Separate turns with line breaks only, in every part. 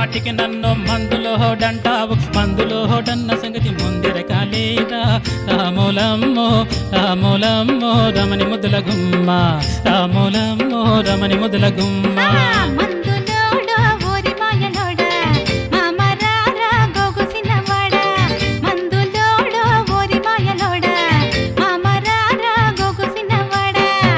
మాటికి నన్ను మందులో హోడంటావు మందులో హోడన్న సంగతి ముందిరకాలేదా రాములమ్మో రాములమ్మో రమణి ముద్దుల గుమ్మ రాములమ్మో రమణి ముద్దుల గుమ్మ
మందులోడ ఓరి మాయలోడ మామరారా గోగు సిన్నవాడ మందులోడ ఓరి మాయలోడ మామరారా గోగు సిన్నవాడ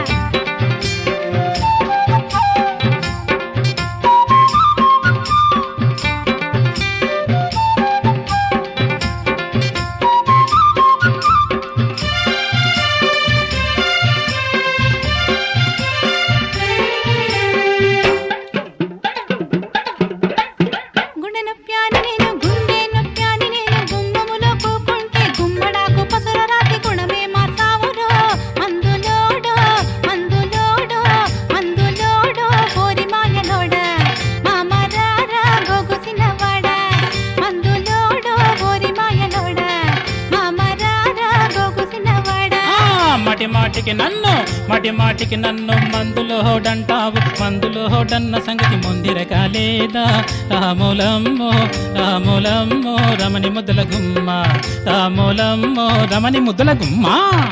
గుండె నొప్పాని నేను గుండె నొప్పాని నేను గుమ్మములో కూకుంటే గుమ్మడాకు పసర రాతి గుణమే మాతావురో మందులోడో మందులోడో మందులోడో ఓరి మాయలోడ మామరారా గోగు సిన్నవాడ మందులోడో ఓరి మాయలోడ మామరారా గోగు సిన్నవాడ
ఆ, మటి మాటికి నన్ను మటి మాటికి నన్ను మందులో హోడంటావు మందులో హోడన్న సంగతి ముందిరకాలేదా రాములమ్మో రాములమ్మో రమణి ముద్దుల గుమ్మ రాములమ్మో రమణి ముద్దుల గుమ్మ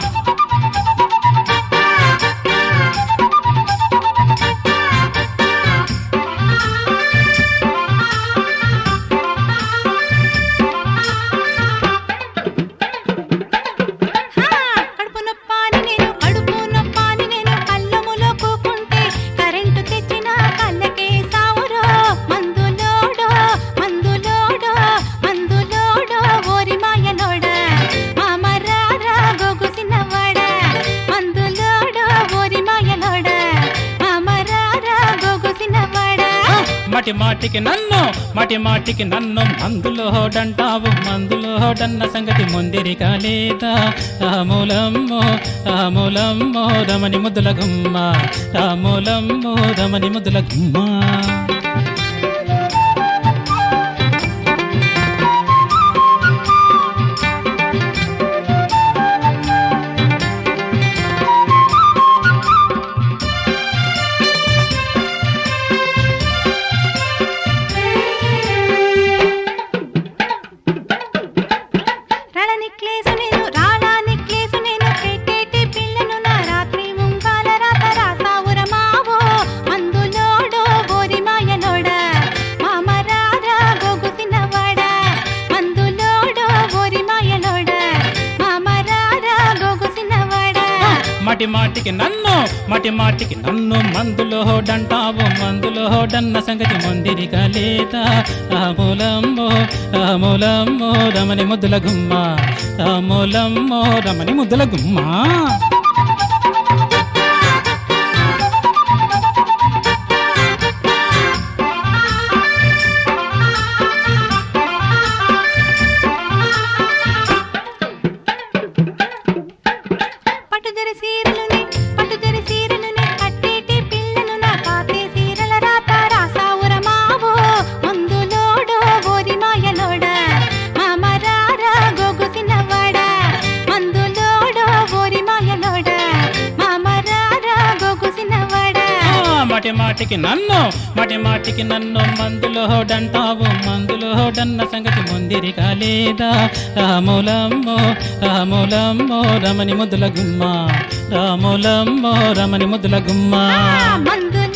హా, కడుపు నొప్పాని నేను కడుపు నొప్పాని నేను కళ్ళములో కూకుంటే కరెంటు తెచ్చిన కళ్ళకే సావురో మందులోడో మందులోడో మందులోడో ఓరి మాయలోడ మామరారా గోగు సిన్నవాడ మందులోడో ఓరి మాయలోడ మామరారా గోగు సిన్నవాడ
మటి మాటికి నన్ను మటి మాటికి నన్ను మందులో హోడంటావు మందులో హోడన్న సంగతి ముందిరికాలేదా రాములమ్మో రాములమ్మో రమణి ముద్దుల గుమ్మ రాములమ్మో రమణి ముద్దుల గుమ్మ
రణ నిక్లేసు నేను రాణా నిక్లేసు నేను పెట్టేటి పిల్లను నా రాత్రి ముంగాల రాత రాసావుర మావో మందులోడో ఓరి మాయలోడ మామరారా గోగు తిన్నవాడ మందులోడో ఓరి మాయలోడ మామరారా గోగు తిన్నవాడ
మటి మాటికి నన్ను మటి మాటికి నన్ను మందులో హోడంటావు మందులో హోడన్న సంగతి ముందిరికాలేదా రాములమ్మో రాములమ్మో రమణి ముద్దుల గుమ్మ రాములమ్మో రమణి ముద్దుల గుమ్మ
పట్టుదరి సీరలుని పట్టుదరి సీరలుని కట్టేటి పిల్లను నా కాతే సీరల రాత రాసావుర మావో మందులోడో ఓరి మాయలోడ మామరారా గోగు తిన్నవాడ మందులోడో ఓరి మాయలోడ మామరారా గోగు తిన్నవాడ
ఆ, మటి మాటికి నన్ను మటి మాటికి నన్ను మందులో హోడంటావు మందులో హోడన్న సంగతి ముందిరికాలేదా రాములమ్మో రాములమ్మో రమణి ముద్దుల గుమ్మ రాములమ్మో రమణి ముద్దుల గుమ్మ
మందుల